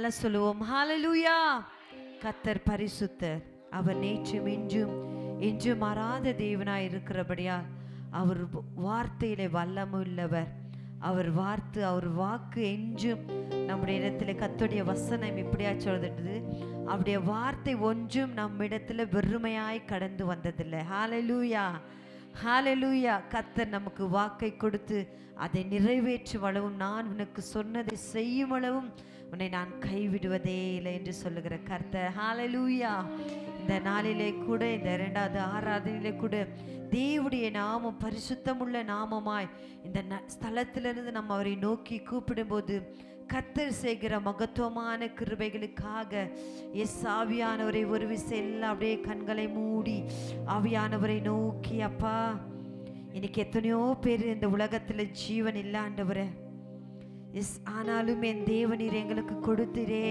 சொல்லுவோம் ஹalleluya கத்தர் பரிசுத்தர் அவர் நேற்றும் இன்றும் இன்றும் மாறாத தேவனாய் இருக்கிறபடியா அவர் வார்த்தையிலே வல்லமுள்ளவர் அவர் வார்த்தை அவர் வாக்கு என்றும் நம்முடைய இடத்துல கத்துடைய வசனம் இப்படியா சொல்றது அவருடைய வார்த்தை ஒன்றும் நம்மிடத்துல வெறுமையாய் கடந்து வந்ததில்லை ஹalleluya ஹalleluya கத்தர் நமக்கு வாக்கை கொடுத்து அதை நிறைவேற்றும் அளவும் நான் உனக்கு சொன்னதை செய்யும் அளவும் உன்னை நான் கைவிடுவதே இல்லை என்று சொல்லுகிற கர்த்தர் ஹalleluya இந்த நாளிலே கூட இந்த இரண்டாவது ஆராதனையிலே கூட தேவனுடைய நாமம் பரிசுத்தமுள்ள நாமமாய் இந்த ந- ஸ்தலத்திலிருந்து நம்ம அவரை நோக்கி கூப்பிடும்போது கத்தர் செய்கிற மகத்துவமான கிருபைகளுக்காக எஸ் ஆவியானவரை ஒரு விசை எல்லாம் அப்படியே கண்களை மூடி ஆவியானவரை நோக்கி அப்பா இன்னைக்கு எத்தனையோ பேர் இந்த உலகத்துல ஜீவன் இல்ல ஆண்டவரே எஸ் ஆனாலும் என் தேவநீர் எங்களுக்கு கொடுத்திரே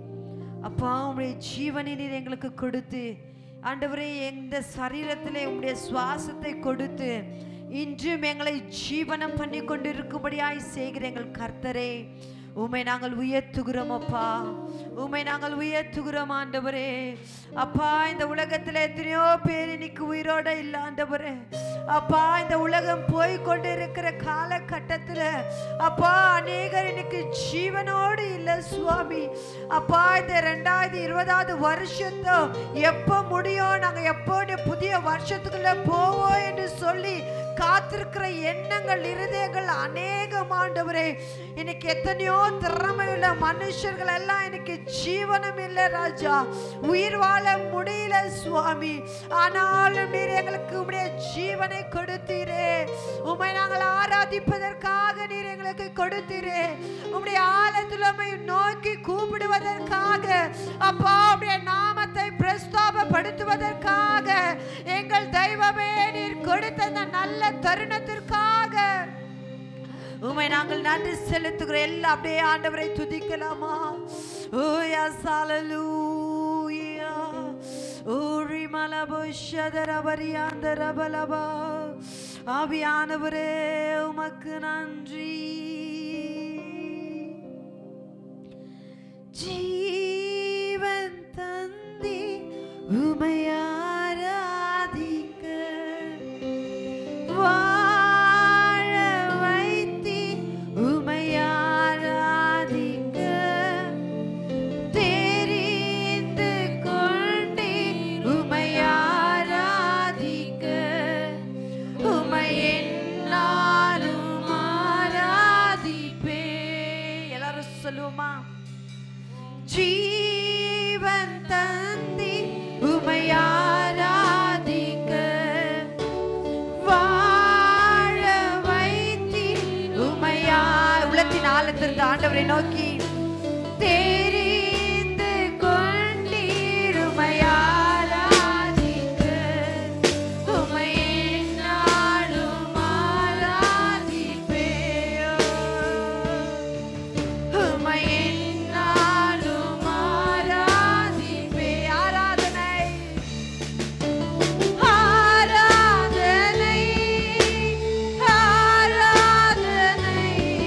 அப்பா உங்களுடைய ஜீவனை நீர் எங்களுக்கு கொடுத்து ஆண்டவரே எந்த சரீரத்திலே உங்களுடைய சுவாசத்தை கொடுத்து இன்றும் எங்களை ஜீவனம் பண்ணி கொண்டிருக்கும்படியாய் செய்கிற எங்கள் கர்த்தரே உமை நாங்கள் உயர்த்துகிறோம் அப்பா உமை நாங்கள் உயர்த்துகிறோம் ஆண்டவரே அப்பா இந்த உலகத்துல எத்தனையோ பேர் இன்னைக்கு உயிரோட இல்ல ஆண்டவரே அப்பா இந்த உலகம் போய் கொண்டு இருக்கிற காலகட்டத்துல அப்பா அநேகர் இன்னைக்கு ஜீவனோடு இல்ல சுவாமி அப்பா இந்த ரெண்டாயிரத்தி இருபதாவது வருஷத்தை எப்போ முடியும் நாங்க எப்போ இந்த புதிய வருஷத்துக்குள்ள போவோம் என்று சொல்லி காத்திருக்கிற எண்ணங்கள் இருதயங்கள் அநேகம் ஆண்டவரே இன்னைக்கு எத்தனையோ திறமையுள்ள மனுஷர்கள் எல்லாம் இன்னைக்கு ஜீவனம் இல்லை ராஜா உயிர் வாழ முடியல சுவாமி ஆனாலும் நீர் எங்களுக்கு உடைய ஜீவனை கொடுத்தீரே உமை நாங்கள் ஆராதிப்பதற்காக நீர் எங்களுக்கு கொடுத்தீரே உம்முடைய ஆலத்துலமை நோக்கி கூப்பிடுவதற்காக அப்பா உடைய நாமத்தை பிரஸ்தாபப்படுத்துவதற்காக எங்கள் தெய்வமே நீர் கொடுத்த அந்த நல்ல தருணத்திற்காக உமை நாங்கள் நன்றி செலுத்துகிறோம் எல்லாம் அப்படியே ஆண்டவரை துதிக்கலாமா ஓ எஸ் ஹalleluya ஓரி மலபோ ஷதரபரியாந்தரபலபா ஆவியானவரே உமக்கு நன்றி ஜீவன் தந்தி உமையாராதிக்க வாழ வைத்தி உமையாராதிக்க தெரிந்து கொண்டே உமையாராதிக்க உமை என்னாலும் ஆராதிப்பே எல்லாரும் சொல்லுவோமா ஜீவன் தந்தி உமையாராதிக்க வாழ வைத்தி உமையா உள்ளத்தின் ஆழத்திலிருந்து ஆண்டவரை நோக்கி தெரிந்து கொண்டீர் உமையாராதிக்க உமை எந்நாளும் ஆராதிப்பேயோ. உமை எந்நாளும் ஆராதிப்பே. ஆராதனை ஆராதனை ஆராதனை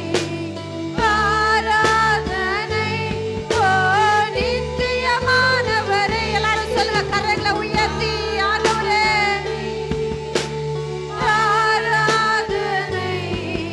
ஆராதனை ஓ நித்தியமானவரே எல்லாரும் சொல்லுங்க கரங்களை உயர்த்தி ஆண்டவரே ஆராதனை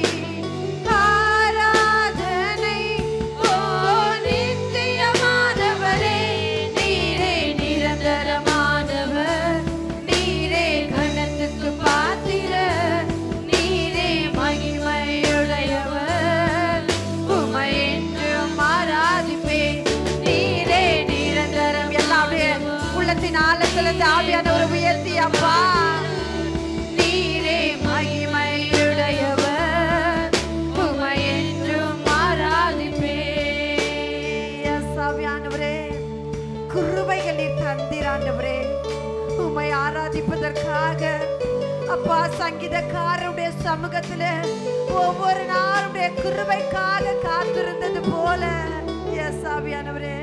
ஆராதனை ஓ நித்தியமானவரே நீரே நிரந்தரமானவர் நீரே கணத்துக்கு பாத்திர நீரே மகிமையுடையவர் உமை என்றும் ஆராதிப்பே நீரே நிரந்தரம் எல்லாம் அப்படியே உள்ளத்தின் ஆழத்திலிருந்து ஆவியானவர் உயர்த்தி அப்பா நீரே மகிமையுடையவர் உமை என்றும் ஆராதிப்பே எஸ் ஆவியானவரே குருவைகள் நீர் தந்திராண்டவரே உம்மை ஆராதிப்பதற்காக அப்பா சங்கீதக்காரருடைய சமூகத்துல ஒவ்வொரு நாளுடைய கிருபைக்காக காத்திருந்தது போல எஸ் ஆவியானவரே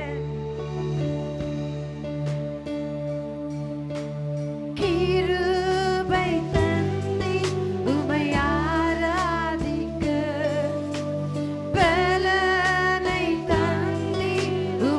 கிருபை தந்தி உம்மை ஆராதிக்க பலனை தந்தி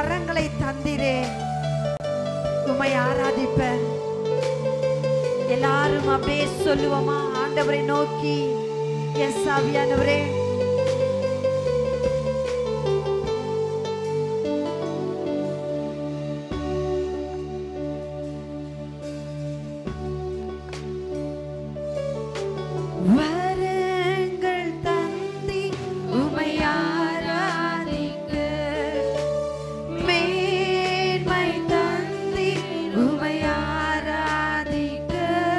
வரங்களை தந்திரே உமை ஆராதிப்ப எல்லாரும் அப்படியே சொல்லுவோமா ஆண்டவரை நோக்கி எஸ் ஆவியானவரே வரங்கள் தந்தி உமை ஆராதிக்க மேன்மை தந்தி உமை ஆராதிக்க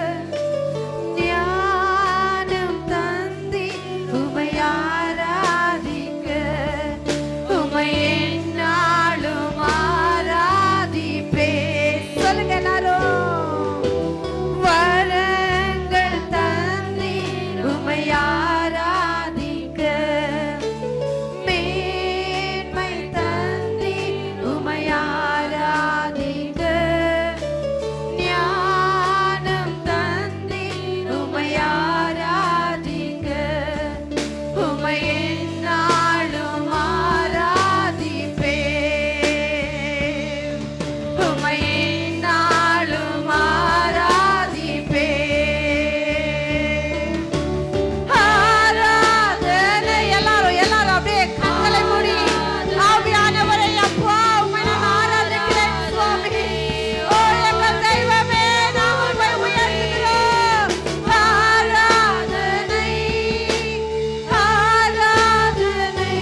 ஞானம் தந்தி உமை ஆராதிக்க உமை எந்நாளும் ஆராதிப்பே சொல்லுங்க எல்லாரும் வரங்கள் தந்தி உமை ஆராதிக்க மேன்மை தந்தி உமை ஆராதிக்க ஞானம் தந்தி உமை ஆராதிக்க உமை எந்நாளும் ஆராதிப்பே உமை எந்நாளும் ஆராதிப்பே ஆராதனை எல்லாரும் எல்லாரும் அப்படியே கண்களை மூடி ஆவியானவரை அப்பா உம்மை நான் ஆராதிக்கிறேன் சுவாமி ஓ எங்கள் தெய்வமே நாம் உம்மை உயர்த்துகிறோம் ஆராதனை ஆராதனை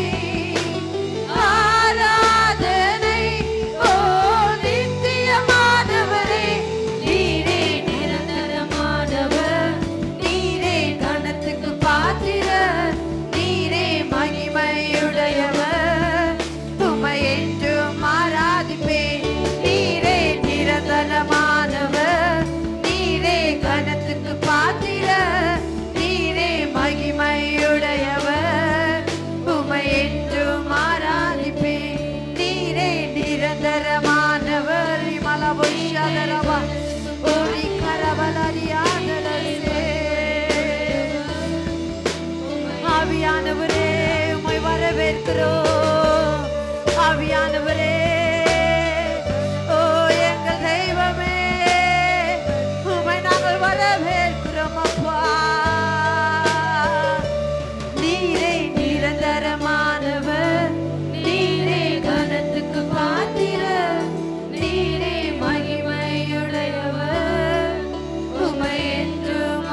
ஆராதனை ஓ நித்தியமானவரே நீரே நிரந்தரமானவர் நீரே கணத்துக்கு பாத்திர நீரே மகிமையுடையவர் உமை என்றும் ஆராதிப்பேன் நீரே நிரந்தரமானவர் நீரே கணத்துக்கு பாத்திர நீரே மகிமையுடையவர் உமை என்றும் ஆராதிப்பேன் நீரே நிரந்தரமானவர் மலபொய்யாதரவா ஓரி கரவலரியாதரசே ஆவியானவரே உம்மை வரவேற்கிறோம் ஆவியானவரே ஓ எங்கள் தெய்வமே உம்மை நாங்கள் வரவேற்கிறோம் அப்பா நீரே நிரந்தரமானவர் நீரே கனத்துக்கு பாத்திர நீரே மகிமையுடையவர் உமை என்றும்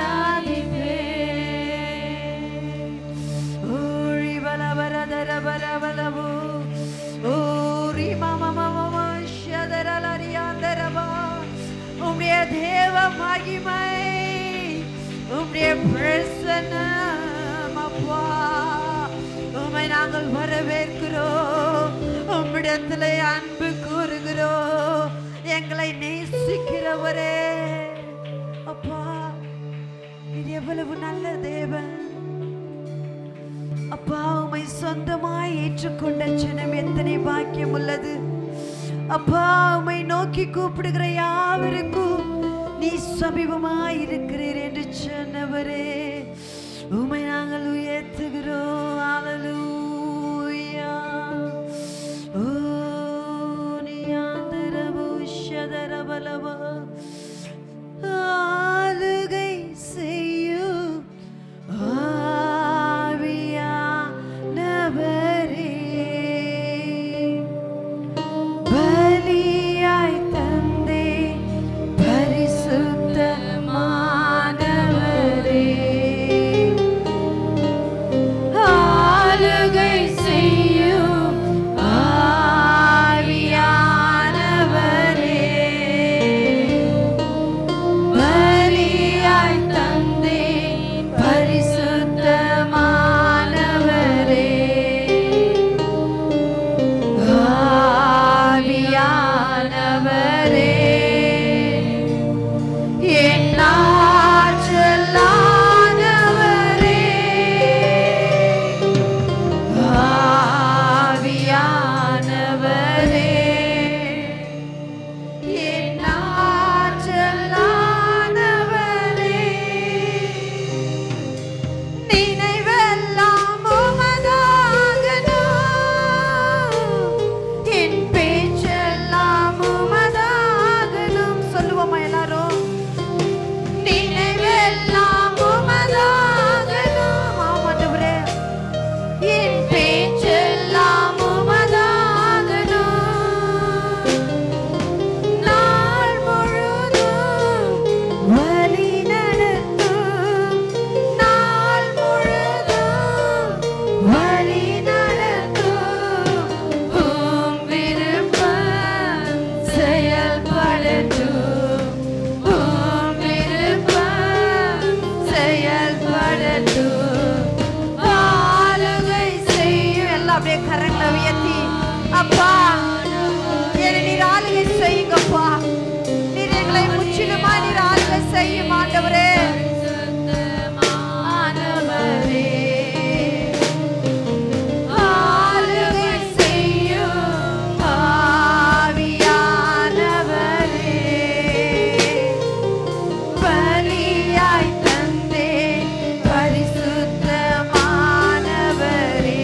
ஆராதிப்பேன் ஓரி பலவரதர பலவலவு ஓரி மம மம ஷதரலரியாந்தரவா உம்முடைய தேவ மகிமை உம்முடைய பிரசன்னம் அப்பா உம்மை நாங்கள் வரவேற்கிறோம் உம்மிடத்திலே அன்பு கூறுகிறோம் எங்களை நேசிக்கிறவரே அப்பா இது எவ்வளவு நல்ல தேவன் அப்பா உமை சொந்தமாய் ஏற்றுக்கொண்ட ஜனம் எத்தனை பாக்கியம் உள்ளது அப்பா உமை நோக்கி கூப்பிடுகிற யாவருக்கும் நீ சமீபமாய் இருக்கிறீர் என்று சொன்னவரே உமை நாங்கள் உயர்த்துகிறோம் ஹalleluya ஓ நீயாந்தரவு ஷதரபலவா ஆளுகை செய்யும் ஆவியானவரே பலியாய் தந்தே பரிசுத்தமானவரே செய்யும் ஆண்டவரே ஆண்டவரே ஆளுகை செய்யும் ஆவியானவரே பலியாய் தந்தே பரிசுத்தமானவரே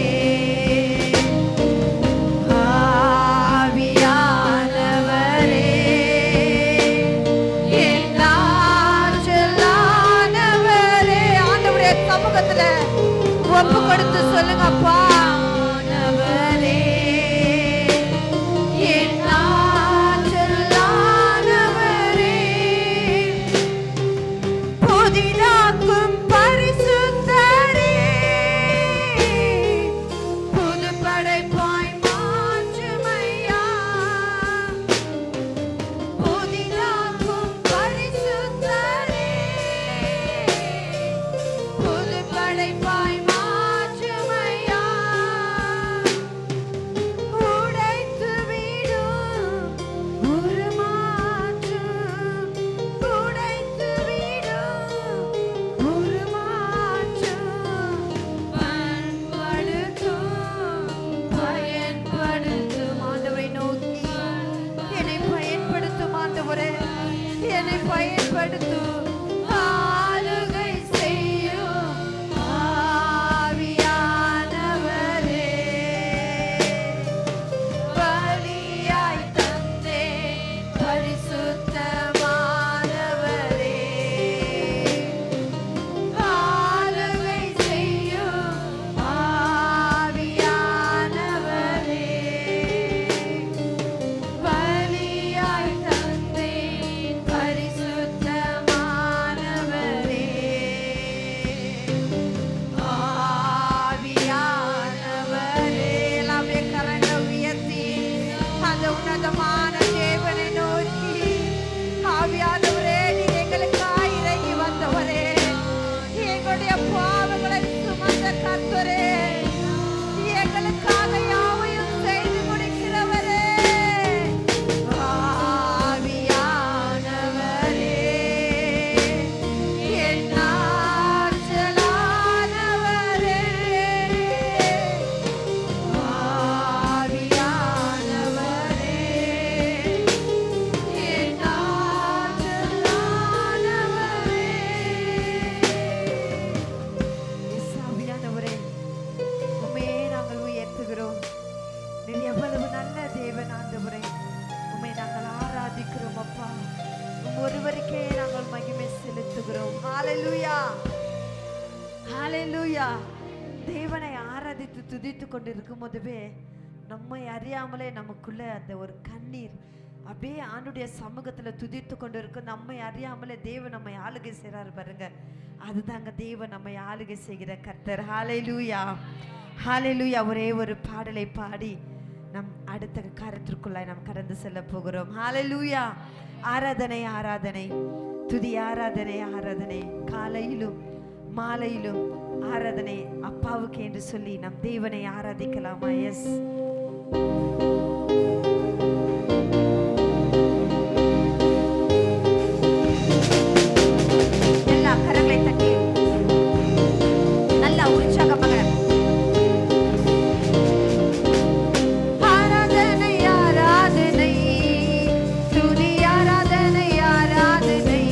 ஆவியானவரே என் ஆற்றலானவரே ஆண்டவரே சமூகத்துல ஒப்பு கொடுத்து சொல்லுங்க அப்பா ஆண்டவரே என் ஆற்றலானவரே புதிதாக்கும் பரிசுத்தரே புது படைப்பாய் மாற்றுமையா புதிதாக்கும் பரிசுத்தரே புது படைப்பாய் மாற்றுமையா உடைத்து விடும் ஒரு மாற்றம் உடைத்து விடும் ஒரு மாற்றம் பயன்படுத்தும் பயன்படுத்தும் ஆண்டவரை நோக்கி என்னை பயன்படுத்தும் ஆண்டவரே என்னை பயன்படுத்தும் ஆளுகை செய்யும் ஆவியானவரே பலியாய் தந்தே பரிசுத்தமானவரே ஆளுகை செய்யும் ஆவியானவரே பலியாய் தந்தே பரிசுத்தமானவரே ஆவியானவரே எல்லாமே கரங்கள் உயர்த்தி அந்த உன்னதமான தேவனை நோக்கி ஆவியானவரே நீர் எங்களுக்காய் இறங்கி வந்தவரே எங்களுடைய பாவங்களை சுமந்த கர்த்தரே எங்களுக்காக யாவையும் செய்து முடிக்கிறவரே ஆவியானவரே என் ஆற்றலானவரே ஆவியானவரே என் ஆற்றலானவரே எஸ் ஆவியானவரே உம்மையே நாங்கள் உயர்த்துகிறோம் நீர் எவ்வளவு நல்ல தேவன் ஆண்டவரே உம்மை நாங்கள் ஆராதிக்கிறோம் அப்பா உம் ஒருவருக்கே நாங்கள் மகிமை செலுத்துகிறோம் ஹalleluya ஹalleluya தேவனை ஆராதித்து துதித்து கொண்டு இருக்கும் போதுவே நம்மை அறியாமலே நமக்குள்ள அந்த ஒரு கண்ணீர் அப்படியே ஆண்டுடைய சமூகத்துல துதித்து கொண்டு இருக்கும் நம்மை அறியாமலே தேவன் நம்மை ஆளுகை செய்றாரு பாருங்க அதுதாங்க தேவன் நம்மை ஆளுகை செய்கிற கர்த்தர் ஹalleluya ஹalleluya ஒரே ஒரு பாடலை பாடி நம் அடுத்த காரியத்திற்குள்ளாய் நாம் கடந்து செல்ல போகிறோம் ஹalleluya ஆராதனை ஆராதனை துதி ஆராதனை ஆராதனை காலையிலும் மாலையிலும் ஆராதனை அப்பாவுக்கு என்று சொல்லி நம் தேவனை ஆராதிக்கலாமா எஸ் எல்லா கரங்களை தட்டி நல்லா உற்சாகமாக ஆராதனை ஆராதனை துதி ஆராதனை ஆராதனை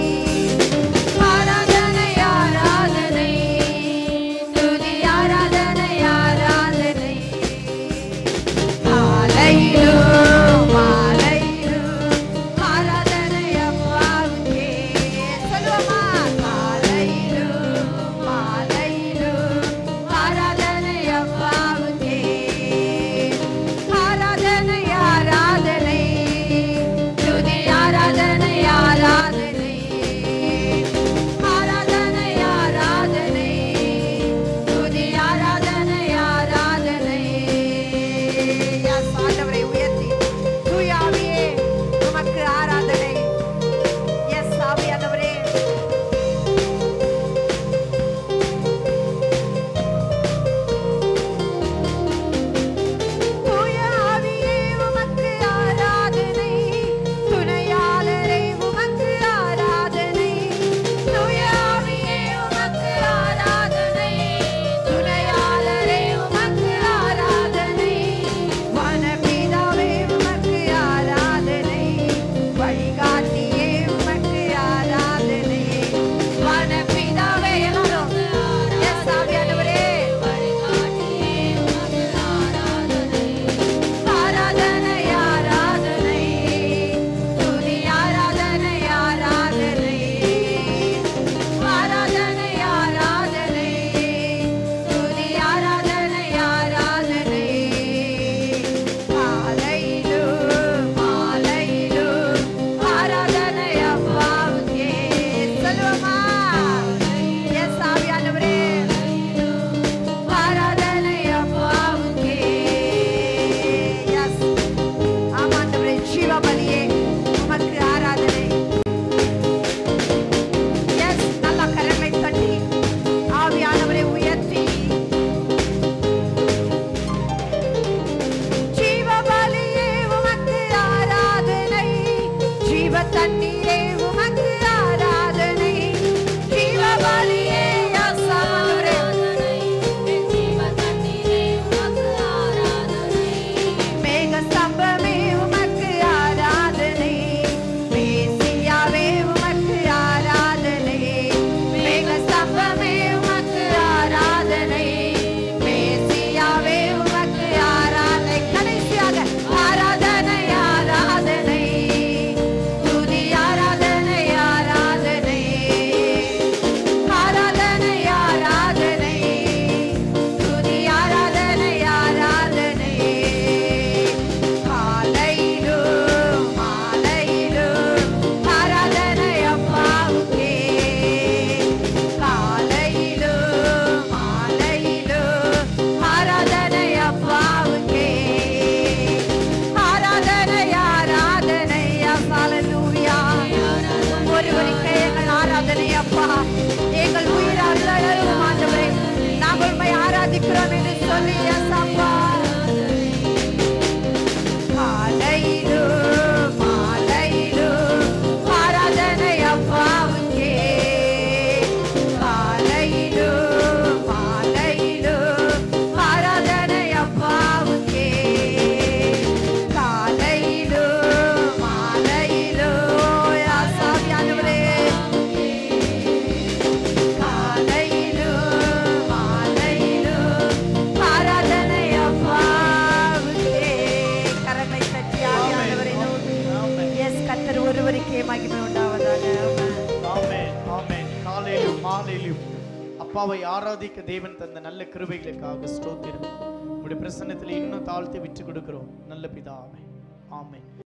ஆராதனை ஆராதனை துதி ஆராதனை ஆராதனை அப்பாவை ஆராதிக்க தேவன் தந்த நல்ல கிருபைகளுக்காக ஸ்தோத்திரம் உங்களுடைய பிரசன்னத்தில் இன்னும் தாழ்த்தி விட்டு கொடுக்கிறோம் நல்ல பிதாவே ஆமென்